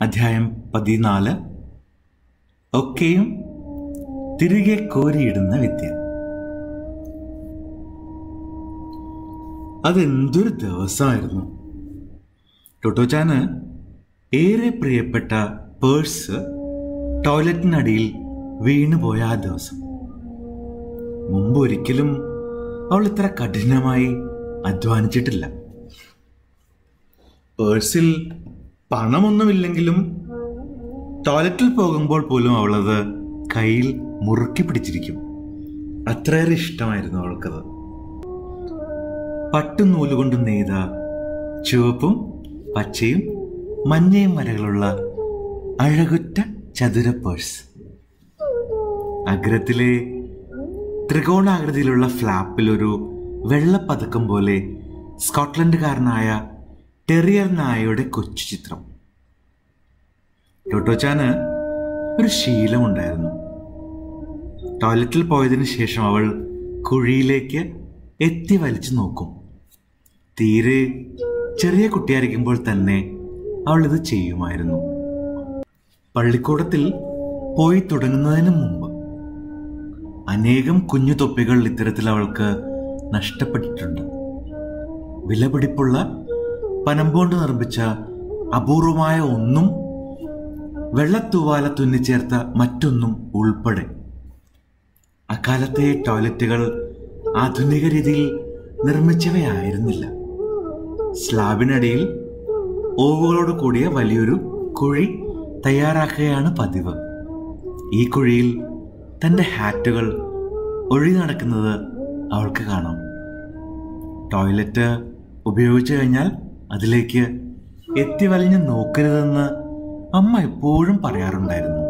അധ്യായം പതിനാല് ഒക്കെയും തിരികെ കോരിയിടുന്ന വിദ്യ അതെന്തൊരു ദിവസമായിരുന്നു ടൊട്ടോച്ചാന് ഏറെ പ്രിയപ്പെട്ട പേഴ്സ് ടോയ്ലറ്റിനടിയിൽ വീണുപോയ ആ ദിവസം മുമ്പ് ഒരിക്കലും അവൾ ഇത്ര കഠിനമായി അധ്വാനിച്ചിട്ടില്ല പേഴ്സിൽ പണമൊന്നുമില്ലെങ്കിലും ടോയ്ലറ്റിൽ പോകുമ്പോൾ പോലും അവളത് കയ്യിൽ മുറുക്കി പിടിച്ചിരിക്കും അത്രയേറെ ഇഷ്ടമായിരുന്നു അവൾക്കത് പട്ടുനൂലുകൊണ്ട് നെയ്ത ചുവപ്പും പച്ചയും മഞ്ഞയും വരകളുള്ള അഴകുറ്റ ചതുര പേഴ്സ് അഗ്രത്തിലെ ത്രികോണാകൃതിയിലുള്ള ഫ്ലാപ്പിൽ ഒരു വെള്ളപ്പതക്കം പോലെ സ്കോട്ട്ലൻഡുകാരനായ ടെറിയർ നായയുടെ കൊച്ചു ചിത്രം ടോട്ടോച്ചാന് ഒരു ശീലമുണ്ടായിരുന്നു ടോയ്ലറ്റിൽ പോയതിനു ശേഷം അവൾ കുഴിയിലേക്ക് എത്തി വലിച്ചു നോക്കും തീരെ ചെറിയ കുട്ടിയായിരിക്കുമ്പോൾ തന്നെ അവൾ ഇത് ചെയ്യുമായിരുന്നു പള്ളിക്കൂടത്തിൽ പോയി തുടങ്ങുന്നതിന് മുമ്പ് അനേകം കുഞ്ഞു തൊപ്പികൾ ഇത്തരത്തിൽ അവൾക്ക് നഷ്ടപ്പെട്ടിട്ടുണ്ട് വിലപിടിപ്പുള്ള പനമ്പോണ്ട് നിർമ്മിച്ച അപൂർവമായ ഒന്നും വെള്ളത്തൂവാല തുന്നിച്ചേർത്ത മറ്റൊന്നും ഉൾപ്പെടെ അക്കാലത്തെ ടോയ്ലറ്റുകൾ ആധുനിക രീതിയിൽ നിർമ്മിച്ചവയായിരുന്നില്ല സ്ലാബിനടിയിൽ ഓവുകളോട് കൂടിയ വലിയൊരു കുഴി തയ്യാറാക്കുകയാണ് പതിവ് ഈ കുഴിയിൽ തൻ്റെ ഹാറ്റുകൾ ഒഴി നടക്കുന്നത് അവൾക്ക് കാണാം ടോയ്ലറ്റ് ഉപയോഗിച്ചു കഴിഞ്ഞാൽ അതിലേക്ക് എത്തി വലിഞ്ഞ് നോക്കരുതെന്ന് അമ്മ എപ്പോഴും പറയാറുണ്ടായിരുന്നു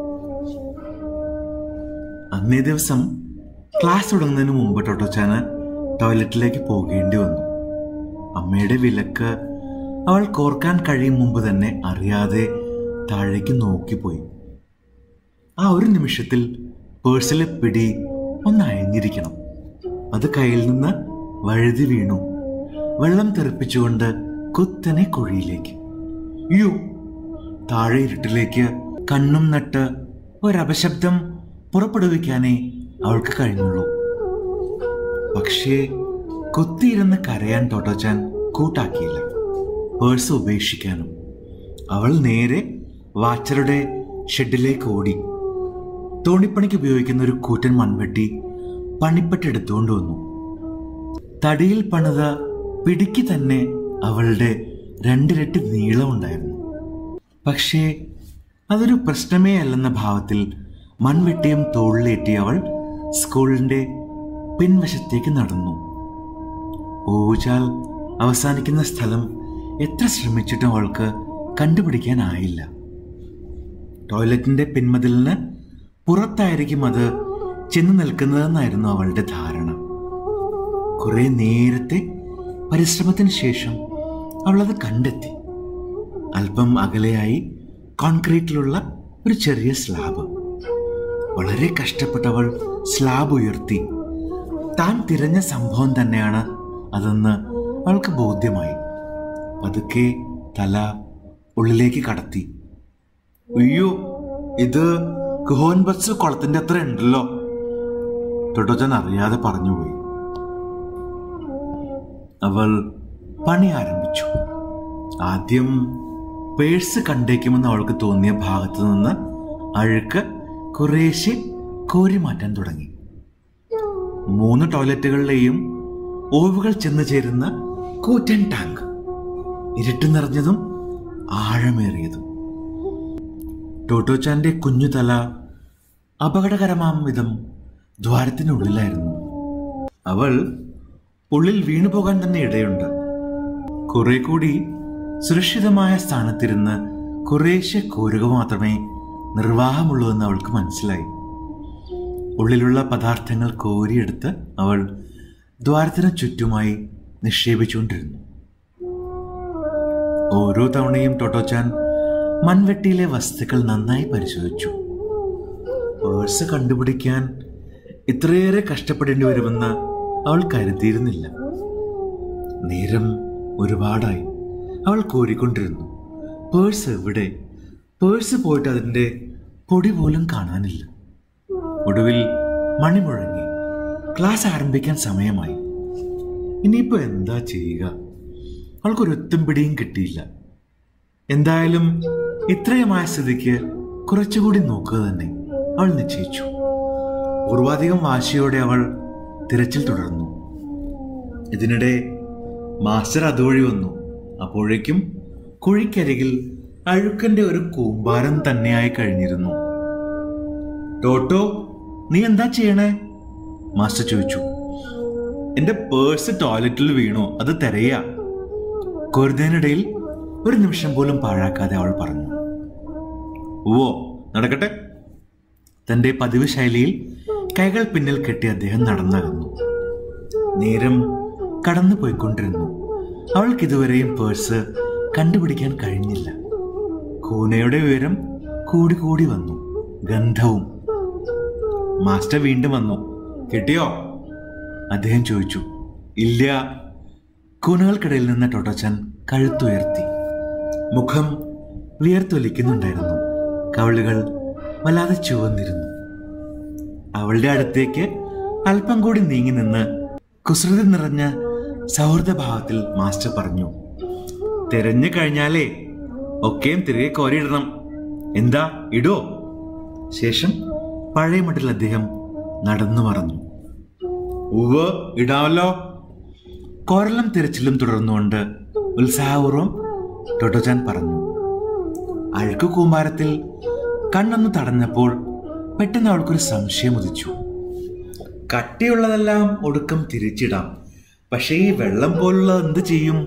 അന്നേ ദിവസം ക്ലാസ് തുടങ്ങുന്നതിന് മുമ്പ് ടോട്ടോച്ചാന് ടോയ്ലറ്റിലേക്ക് പോകേണ്ടി വന്നു അമ്മയുടെ വിലക്ക് അവൾ കോർക്കാൻ കഴിയും മുമ്പ് തന്നെ അറിയാതെ താഴേക്ക് നോക്കിപ്പോയി ആ ഒരു നിമിഷത്തിൽ പേഴ്സിലെ പിടി ഒന്ന് അയഞ്ഞിരിക്കണം അത് കയ്യിൽ നിന്ന് വഴുതി വീണു വെള്ളം തെറിപ്പിച്ചുകൊണ്ട് കുത്തനെ കുഴിയിലേക്ക് യു താഴെ ഇരുട്ടിലേക്ക് കണ്ണും നട്ട് ഒരപശബ്ദം പുറപ്പെടുവിക്കാനേ അവൾക്ക് കഴിഞ്ഞുള്ളൂ പക്ഷേ കുത്തിയിരുന്ന് കരയാൻ ടോട്ടോച്ചാൻ കൂട്ടാക്കിയില്ല പേഴ്സ് ഉപേക്ഷിക്കാനും അവൾ നേരെ വാച്ചറുടെ ഷെഡിലേക്ക് ഓടി തോണിപ്പണിക്ക് ഉപയോഗിക്കുന്ന ഒരു കൂറ്റൻ മൺവെട്ടി പണിപ്പെട്ടെടുത്തുകൊണ്ട് വന്നു തടിയിൽ പണിത പിടിക്ക് തന്നെ അവളുടെ രണ്ടിരട്ടി നീളമുണ്ടായിരുന്നു പക്ഷേ അതൊരു പ്രശ്നമേ അല്ലെന്ന ഭാവത്തിൽ മൺവെട്ടിയും തോളിലേറ്റി അവൾ സ്കൂളിന്റെ പിൻവശത്തേക്ക് നടന്നു ഊചാൽ അവസാനിക്കുന്ന സ്ഥലം എത്ര ശ്രമിച്ചിട്ടും അവൾക്ക് കണ്ടുപിടിക്കാനായില്ല ടോയ്ലറ്റിന്റെ പിൻമതിലിന് പുറത്തായിരിക്കും അത് ചെന്ന് നിൽക്കുന്നതെന്നായിരുന്നു അവളുടെ ധാരണ കുറെ നേരത്തെ പരിശ്രമത്തിന് ശേഷം അവൾ അത് കണ്ടെത്തി അല്പം അകലെയായി കോൺക്രീറ്റിലുള്ള ഒരു ചെറിയ സ്ലാബ് വളരെ കഷ്ടപ്പെട്ടവൾ സ്ലാബ് ഉയർത്തി താൻ തിരഞ്ഞ സംഭവം തന്നെയാണ് അതെന്ന് അവൾക്ക് ബോധ്യമായി പതുക്കെ തല ഉള്ളിലേക്ക് കടത്തി അയ്യോ ഇത് കുഹോൻ ബസ് കുളത്തിന്റെ അത്ര ഉണ്ടല്ലോ ടൊട്ടോച്ചൻ അറിയാതെ പറഞ്ഞുപോയി അവൾ പണി ആരംഭിച്ചു ആദ്യം പേഴ്സ് കണ്ടേക്കുമെന്ന് അവൾക്ക് തോന്നിയ ഭാഗത്തു നിന്ന് അഴുക്ക് കുറേശ്ശെ കോരി മാറ്റാൻ തുടങ്ങി മൂന്ന് ടോയ്ലറ്റുകളിലെയും ഓവുകൾ ചെന്ന് ചേരുന്ന കൂറ്റൻ ടാങ്ക് ഇരുട്ട് നിറഞ്ഞതും ആഴമേറിയതും ടോട്ടോച്ചാന്റെ കുഞ്ഞു തല അപകടകരമാം വിധം ദ്വാരത്തിനുള്ളിലായിരുന്നു അവൾ ഉള്ളിൽ വീണു പോകാൻ തന്നെ ഇടയുണ്ട് കുറെ കൂടി സുരക്ഷിതമായ സ്ഥാനത്തിരുന്ന് കുറേശ്ശെ കോരുക മാത്രമേ നിർവാഹമുള്ളൂ എന്ന് അവൾക്ക് മനസ്സിലായി ഉള്ളിലുള്ള പദാർത്ഥങ്ങൾ കോരിയെടുത്ത് അവൾ ദ്വാരത്തിന് ചുറ്റുമായി നിക്ഷേപിച്ചുകൊണ്ടിരുന്നു ഓരോ തവണയും ടൊട്ടോച്ചാൻ മൺവെട്ടിയിലെ വസ്തുക്കൾ നന്നായി പരിശോധിച്ചു പേഴ്സ് കണ്ടുപിടിക്കാൻ ഇത്രയേറെ കഷ്ടപ്പെടേണ്ടി വരുമെന്ന് അവൾ കരുതിയിരുന്നില്ല നേരം ഒരുപാടായി അവൾ കോരിക്കൊണ്ടിരുന്നു പേഴ്സ് എവിടെ പേഴ്സ് പോയിട്ട് അതിൻ്റെ പൊടി പോലും കാണാനില്ല ഒടുവിൽ മണി മുഴങ്ങി ക്ലാസ് ആരംഭിക്കാൻ സമയമായി ഇനിയിപ്പോൾ എന്താ ചെയ്യുക അവൾക്കൊരു എത്തും പിടിയും കിട്ടിയില്ല എന്തായാലും ഇത്രയുമായ സ്ഥിതിക്ക് കുറച്ചുകൂടി നോക്കുക തന്നെ അവൾ നിശ്ചയിച്ചു പൂർവാധികം വാശിയോടെ അവൾ തിരച്ചിൽ തുടർന്നു ഇതിനിടെ മാസ്റ്റർ അതുവഴി വന്നു അപ്പോഴേക്കും കുഴിക്കരികിൽ അഴുക്കന്റെ ഒരു കൂമ്പാരം തന്നെയായി കഴിഞ്ഞിരുന്നു ടോട്ടോ നീ എന്താ ചെയ്യണേ മാസ്റ്റർ ചോദിച്ചു എന്റെ പേഴ്സ് ടോയ്ലറ്റിൽ വീണു അത് തിരയാ കൊരുതേനിടയിൽ ഒരു നിമിഷം പോലും പാഴാക്കാതെ അവൾ പറഞ്ഞു ഓ നടക്കട്ടെ തന്റെ പതിവ് ശൈലിയിൽ കൈകൾ പിന്നിൽ കെട്ടി അദ്ദേഹം നടന്നകന്നു നേരം കടന്നു പോയിക്കൊണ്ടിരുന്നു അവൾക്ക് ഇതുവരെയും പേഴ്സ് കണ്ടുപിടിക്കാൻ കഴിഞ്ഞില്ല കൂനയുടെ ഉയരം കൂടി കൂടി വന്നു ഗന്ധവും മാസ്റ്റർ വീണ്ടും വന്നു കിട്ടിയോ അദ്ദേഹം ചോദിച്ചു ഇല്ല കൂനകൾക്കിടയിൽ നിന്ന് ടൊട്ടോച്ചൻ കഴുത്തുയർത്തി മുഖം വിയർത്തൊലിക്കുന്നുണ്ടായിരുന്നു കവളുകൾ വല്ലാതെ ചുവന്നിരുന്നു അവളുടെ അടുത്തേക്ക് അല്പം കൂടി നീങ്ങി നിന്ന് കുസൃതി നിറഞ്ഞ സൗഹൃദഭാവത്തിൽ മാസ്റ്റർ പറഞ്ഞു തിരഞ്ഞു കഴിഞ്ഞാലേ ഒക്കെയും തിരികെ കോരിയിടണം എന്താ ഇടോ ശേഷം പഴയ മട്ടിൽ അദ്ദേഹം നടന്നു മറഞ്ഞു ഉവ് ഇടാമല്ലോ കോരലും തിരച്ചിലും തുടർന്നുകൊണ്ട് ഉത്സാഹപൂർവ്വം ടൊട്ടോചാൻ പറഞ്ഞു അഴുക്ക് കൂമ്പാരത്തിൽ കണ്ണൊന്ന് തടഞ്ഞപ്പോൾ പെട്ടെന്ന് അവൾക്കൊരു സംശയം ഉദിച്ചു കട്ടിയുള്ളതെല്ലാം ഒടുക്കം തിരിച്ചിടാം പക്ഷേ ഈ വെള്ളം പോലുള്ളത് എന്ത് ചെയ്യും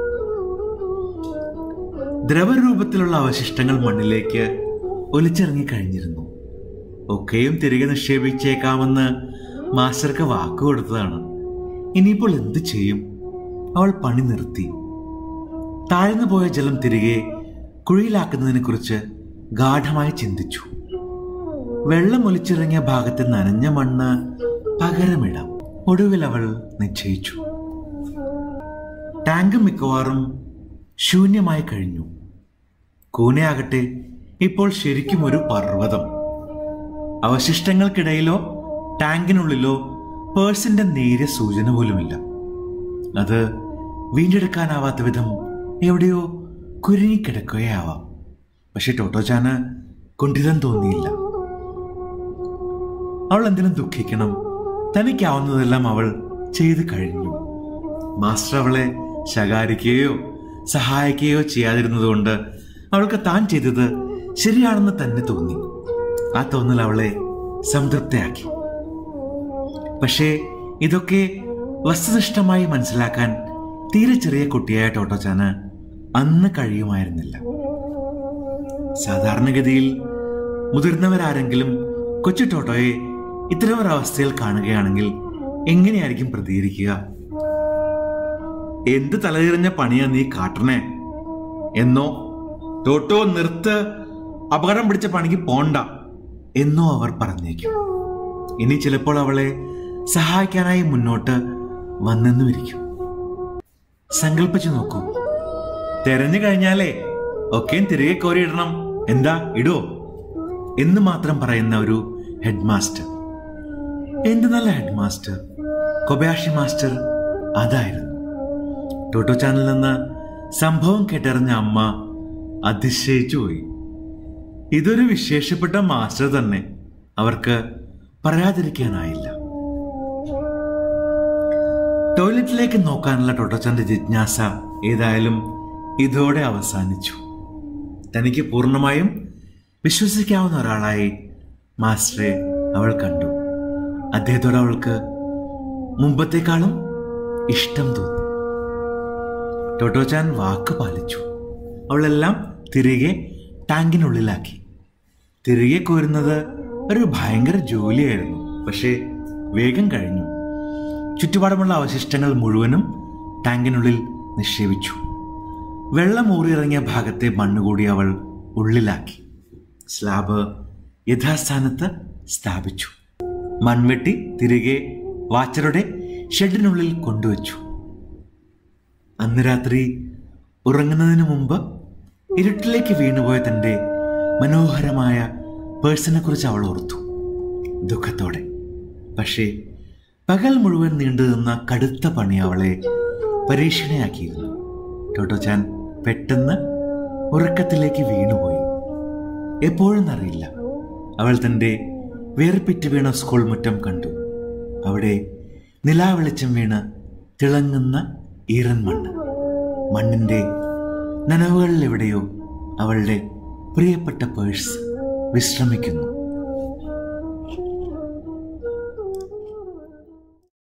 ദ്രവരൂപത്തിലുള്ള അവശിഷ്ടങ്ങൾ മണ്ണിലേക്ക് ഒലിച്ചിറങ്ങി കഴിഞ്ഞിരുന്നു ഒക്കെയും തിരികെ നിക്ഷേപിച്ചേക്കാമെന്ന് മാസ്റ്റർക്ക് വാക്കു കൊടുത്തതാണ് ഇനിയിപ്പോൾ എന്ത് ചെയ്യും അവൾ പണി നിർത്തി താഴ്ന്നു പോയ ജലം തിരികെ കുഴിയിലാക്കുന്നതിനെ കുറിച്ച് ഗാഠമായി ചിന്തിച്ചു വെള്ളം ഒലിച്ചിറങ്ങിയ ഭാഗത്ത് നനഞ്ഞ മണ്ണ് പകരമിടാം ഒടുവിൽ അവൾ നിശ്ചയിച്ചു ടാങ്ക് മിക്കവാറും ശൂന്യമായി കഴിഞ്ഞു കൂനയാകട്ടെ ഇപ്പോൾ ശരിക്കും ഒരു പർവ്വതം അവശിഷ്ടങ്ങൾക്കിടയിലോ ടാങ്കിനുള്ളിലോ പേഴ്സിന്റെ നേരിയ സൂചന പോലുമില്ല അത് വീണ്ടെടുക്കാനാവാത്ത വിധം എവിടെയോ കുരുങ്ങിക്കിടക്കുകയാവാം പക്ഷെ ടോട്ടോചാന് കുണ്ഠിതം തോന്നിയില്ല അവൾ എന്തിനും ദുഃഖിക്കണം തനിക്കാവുന്നതെല്ലാം അവൾ ചെയ്തു കഴിഞ്ഞു മാസ്റ്റർ അവളെ ശകാരിക്കുകയോ സഹായിക്കുകയോ ചെയ്യാതിരുന്നതുകൊണ്ട് അവൾക്ക് താൻ ചെയ്തത് ശരിയാണെന്ന് തന്നെ തോന്നി ആ തോന്നൽ അവളെ സംതൃപ്തയാക്കി പക്ഷേ ഇതൊക്കെ വസ്തുനിഷ്ഠമായി മനസ്സിലാക്കാൻ തീരെ ചെറിയ കുട്ടിയായ ടോട്ടോച്ചാന് അന്ന് കഴിയുമായിരുന്നില്ല സാധാരണഗതിയിൽ മുതിർന്നവരാരെങ്കിലും കൊച്ചു ടോട്ടോയെ ഇത്തരം ഒരു അവസ്ഥയിൽ കാണുകയാണെങ്കിൽ എങ്ങനെയായിരിക്കും പ്രതികരിക്കുക എന്ത് തലതിരിഞ്ഞ പണിയാ നീ കാട്ടണേ എന്നോ ടോട്ടോ നിർത്ത് അപകടം പിടിച്ച പണിക്ക് പോണ്ട എന്നോ അവർ പറഞ്ഞേക്കും ഇനി ചിലപ്പോൾ അവളെ സഹായിക്കാനായി മുന്നോട്ട് വന്നെന്നുമിരിക്കും സങ്കല്പിച്ചു നോക്കൂ തെരഞ്ഞു കഴിഞ്ഞാലേ ഒക്കെയും തിരികെ കോരിയിടണം എന്താ ഇടോ എന്ന് മാത്രം പറയുന്ന ഒരു ഹെഡ് മാസ്റ്റർ എന്ത് നല്ല ഹെഡ് മാസ്റ്റർ കൊബയാഷി മാസ്റ്റർ അതായിരുന്നു ടോട്ടോ ചാനലിൽ നിന്ന് സംഭവം കേട്ടറിഞ്ഞ അമ്മ അതിശയിച്ചു പോയി ഇതൊരു വിശേഷപ്പെട്ട മാസ്റ്റർ തന്നെ അവർക്ക് പറയാതിരിക്കാനായില്ല ടോയ്ലറ്റിലേക്ക് നോക്കാനുള്ള ടോട്ടോച്ചാന്റെ ജിജ്ഞാസ ഏതായാലും ഇതോടെ അവസാനിച്ചു തനിക്ക് പൂർണ്ണമായും വിശ്വസിക്കാവുന്ന ഒരാളായി മാസ്റ്ററെ അവൾ കണ്ടു അദ്ദേഹത്തോട് അവൾക്ക് മുമ്പത്തേക്കാളും ഇഷ്ടം തോന്നി ടോട്ടോച്ചാൻ വാക്ക് പാലിച്ചു അവളെല്ലാം തിരികെ ടാങ്കിനുള്ളിലാക്കി തിരികെ കോരുന്നത് ഒരു ഭയങ്കര ജോലിയായിരുന്നു പക്ഷേ വേഗം കഴിഞ്ഞു ചുറ്റുപാടുമുള്ള അവശിഷ്ടങ്ങൾ മുഴുവനും ടാങ്കിനുള്ളിൽ നിക്ഷേപിച്ചു വെള്ളം ഊറിയിറങ്ങിയ ഭാഗത്തെ മണ്ണുകൂടി അവൾ ഉള്ളിലാക്കി സ്ലാബ് യഥാസ്ഥാനത്ത് സ്ഥാപിച്ചു മൺവെട്ടി തിരികെ വാച്ചറുടെ ഷെഡിനുള്ളിൽ കൊണ്ടുവച്ചു അന്ന് രാത്രി ഉറങ്ങുന്നതിന് മുമ്പ് ഇരുട്ടിലേക്ക് വീണുപോയ തൻ്റെ മനോഹരമായ പേഴ്സിനെ കുറിച്ച് അവൾ ഓർത്തു ദുഃഖത്തോടെ പക്ഷേ പകൽ മുഴുവൻ നീണ്ടു നിന്ന കടുത്ത പണി അവളെ പരീക്ഷണയാക്കിയിരുന്നു ടോട്ടോചാൻ പെട്ടെന്ന് ഉറക്കത്തിലേക്ക് വീണുപോയി എപ്പോഴെന്നറിയില്ല അവൾ തൻ്റെ വേർപിറ്റ് വീണ സ്കൂൾ മുറ്റം കണ്ടു അവിടെ നിലാവെളിച്ചം വീണ് തിളങ്ങുന്ന ഈറൻ മണ്ണ് മണ്ണിൻ്റെ നനവുകളിൽ എവിടെയോ അവളുടെ പ്രിയപ്പെട്ട പേഴ്സ് വിശ്രമിക്കുന്നു